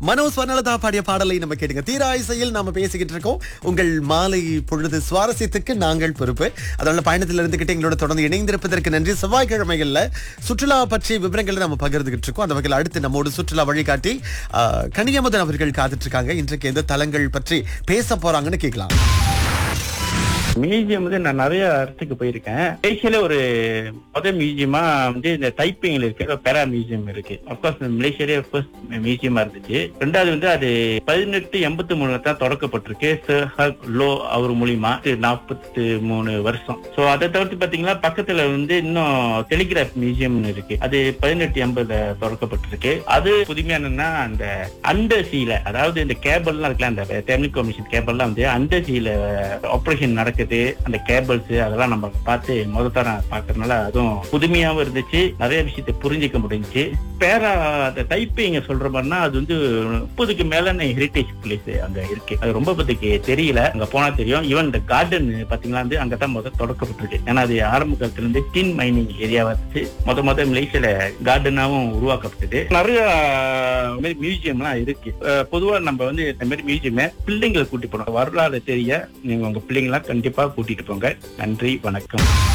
மனோ ஸ்வர்ணலதா பாடிய பாடலை நம்ம கேட்டுங்க தீரா இசையில் நாம பேசிக்கிட்டு இருக்கோம் உங்கள் மாலை பொழுது சுவாரஸ்யத்துக்கு நாங்கள் பொறுப்பு அதனால பயணத்தில் இருந்துகிட்டு எங்களோட தொடர்ந்து இணைந்திருப்பதற்கு நன்றி செவ்வாய்க்கிழமைகள்ல சுற்றுலா பற்றிய விவரங்களை நம்ம பகிர்ந்துகிட்டு இருக்கோம் அந்த வகையில் அடுத்து நம்மோடு சுற்றுலா வழிகாட்டி ஆஹ், கனியமுதன் அவர்கள் காத்துட்டு இருக்காங்க இன்றைக்கு எந்த தலங்கள் பற்றி பேச போறாங்கன்னு கேட்கலாம் மியூசியம் வந்து நான் நிறைய இடத்துக்கு போயிருக்கேன் மலேசியால ஒரு முதல் மியூசியமா வந்து இந்த டைப்பிங்ல இருக்க பெரா மியூசியம் இருக்கு அப்கோர்ஸ் மலேசியாலே ஃபர்ஸ்ட் மியூசியமா இருந்துச்சு ரெண்டாவது வந்து அது பதினெட்டு எண்பத்தி மூணுல தான் தொடக்கப்பட்டிருக்கு சர் ஹக் லோ அவர் மூலியமா நாற்பத்தி மூணு வருஷம் சோ அதை தவிர்த்து பாத்தீங்கன்னா பக்கத்துல வந்து இன்னும் டெலிகிராஃப் மியூசியம்னு இருக்கு அது பதினெட்டு எண்பதுல தொடக்கப்பட்டிருக்கு அது புதுமையானன்னா அந்த அந்த சீல அதாவது இந்த கேபிள்லாம் இருக்குல்ல அந்த டெலிகமிஷன் கேபிள்லாம் வந்து அந்த சீல ஆபரேஷன் நடக்குது அந்த கேபிள்ஸ் அதெல்லாம் நம்ம பார்த்து முத தரம் பாக்குறதுனால அதுவும் புதுமையாவும் இருந்துச்சு நிறைய விஷயத்தை புரிஞ்சுக்க முடிஞ்சுச்சு பேரா அந்த டைப்பிங் சொல்ற மாதிரினா அது வந்து முப்பதுக்கு மேலான ஹெரிட்டேஜ் பிளேஸ் அங்க இருக்கு அது ரொம்ப பத்திக்கு தெரியல அங்க போனா தெரியும் ஈவன் இந்த கார்டன் பாத்தீங்கன்னா வந்து அங்கதான் முதல் தொடக்கப்பட்டிருக்கு ஏன்னா அது ஆரம்ப காலத்துல இருந்து டின் மைனிங் ஏரியாவா இருந்துச்சு முத முத மலேசியால கார்டனாவும் உருவாக்கப்பட்டது நிறைய மியூசியம்லாம் இருக்கு அஹ் பொதுவா நம்ம வந்து இந்த மாதிரி மியூசியம் பிள்ளைங்களை கூட்டி போனோம் வரலாறு தெரிய நீங்க உங்க பிள்ளைங்களா கண்டிப்பா கூட்டிட்டு போங்க நன்றி வணக்கம்